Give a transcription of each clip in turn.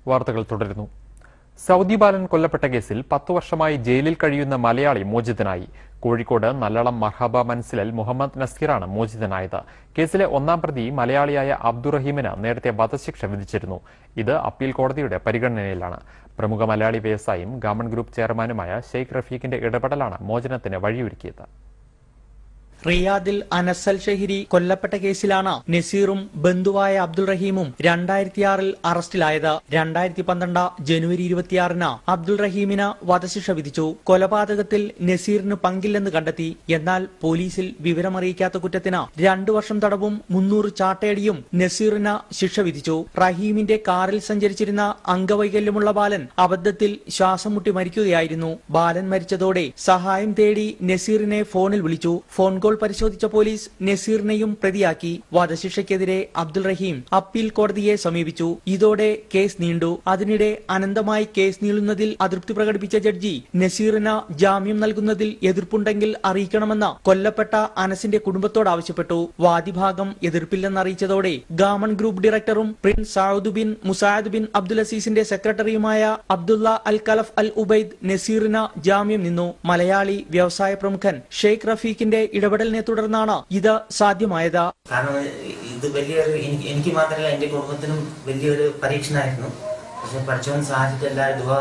വാർത്തകൾ തുടരുന്നു സൗദി ബാലൻ കൊല്ലപ്പെട്ട കേസിൽ പത്തു വർഷമായി ജയിലിൽ കഴിയുന്ന മലയാളി മോചിതനായി കോഴിക്കോട് നല്ലളം മർഹബ മൻസിലൽ മുഹമ്മദ് നസീറാണ് മോചിതനായത് കേസിലെ ഒന്നാം പ്രതി മലയാളിയായ അബ്ദുറഹീമിന് നേരത്തെ വധശിക്ഷ വിധിച്ചിരുന്നു ഇത് അപ്പീൽ കോടതിയുടെ പരിഗണനയിലാണ് പ്രമുഖ മലയാളി വ്യവസായിയും ഗവൺമെന്റ് ഗ്രൂപ്പ് ചെയർമാനുമായ ഷെയ്ഖ് റഫീഖിന്റെ ഇടപെടലാണ് മോചനത്തിന് വഴിയൊരുക്കിയത് റിയാദിൽ അനസൽ ഷഹിരി കൊല്ലപ്പെട്ട കേസിലാണ് നസീറും ബന്ധുവായ അബ്ദുൾ റഹീമും രണ്ടായിരത്തിയാറിൽ അറസ്റ്റിലായത് രണ്ടായിരത്തി പന്ത്രണ്ട് ജനുവരി ഇരുപത്തിയാറിന് അബ്ദുൾ റഹീമിന് വധശിക്ഷ വിധിച്ചു കൊലപാതകത്തിൽ നസീറിന് പങ്കില്ലെന്ന് കണ്ടെത്തി എന്നാൽ പോലീസിൽ വിവരമറിയിക്കാത്ത കുറ്റത്തിന് രണ്ടു വർഷം തടവും മുന്നൂറ് ചാട്ടയടിയും നസീറിന് ശിക്ഷ വിധിച്ചു റഹീമിന്റെ കാറിൽ സഞ്ചരിച്ചിരുന്ന അംഗവൈകല്യമുള്ള ബാലൻ അബദ്ധത്തിൽ ശ്വാസം മുട്ടി മരിക്കുകയായിരുന്നു ബാലൻ മരിച്ചതോടെ സഹായം തേടി നസീറിനെ ഫോണിൽ വിളിച്ചു ഫോൺ കോൾ പരിശോധിച്ച പോലീസ് നസീറിനെയും പ്രതിയാക്കി വധശിക്ഷയ്ക്കെതിരെ അബ്ദുൾ റഹീം അപ്പീൽ കോടതിയെ സമീപിച്ചു ഇതോടെ കേസ് നീണ്ടു അതിനിടെ അനന്തമായി കേസ് നീളുന്നതിൽ അതൃപ്തി പ്രകടിപ്പിച്ച ജഡ്ജി നസീറിന് ജാമ്യം നൽകുന്നതിൽ എതിർപ്പുണ്ടെങ്കിൽ അറിയിക്കണമെന്ന് കൊല്ലപ്പെട്ട അനസിന്റെ കുടുംബത്തോട് ആവശ്യപ്പെട്ടു വാദിഭാഗം എതിർപ്പില്ലെന്ന് അറിയിച്ചതോടെ ഗാമൺ ഗ്രൂപ്പ് ഡയറക്ടറും prince Saad bin Musad bin Abdul അസീസിന്റെ സെക്രട്ടറിയുമായ അബ്ദുള്ള അൽ കലഫ് അൽ ഉബൈദ് നസീറിന് ജാമ്യം നിന്നു മലയാളി വ്യവസായ പ്രമുഖൻ ഷെയ്ഖ് റഫീഖിന്റെ ഇടപെടലിനെ തുടർന്നാണ് ഇത് സാധ്യമായത് കാരണം ഇത് വലിയൊരു എനിക്ക് എനിക്ക് മാത്രമല്ല എൻ്റെ കുടുംബത്തിനും വലിയൊരു പരീക്ഷണമായിരുന്നു പക്ഷെ പഠിച്ചവൻ സാധിച്ചിട്ട് എല്ലാവരും ദുവ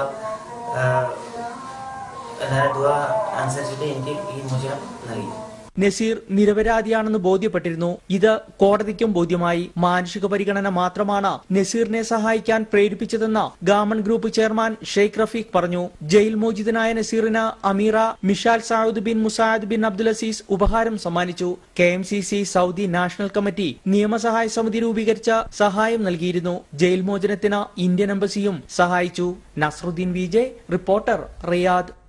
എല്ലാവരും ദുവ അനുസരിച്ചിട്ട് എനിക്ക് ഈ മോചനം നൽകി നസീർ നിരപരാധിയാണെന്ന് ബോധ്യപ്പെട്ടിരുന്നു ഇത് കോടതിക്കും ബോധ്യമായി മാനുഷിക പരിഗണന മാത്രമാണ് നസീറിനെ സഹായിക്കാൻ പ്രേരിപ്പിച്ചതെന്ന് Gammon group chairman Sheikh Rafeeq പറഞ്ഞു ജയിൽ മോചിതനായ നസീറിന് Ameera Mishal Saad bin Musad bin Abdul Aziz ഉപഹാരം സമ്മാനിച്ചു K M C C Saudi national committee നിയമസഹായ സമിതി രൂപീകരിച്ച സഹായം നൽകിയിരുന്നു ജയിൽ മോചനത്തിന് ഇന്ത്യൻ എംബസിയും സഹായിച്ചു Nasruddin V J reporter Riyadh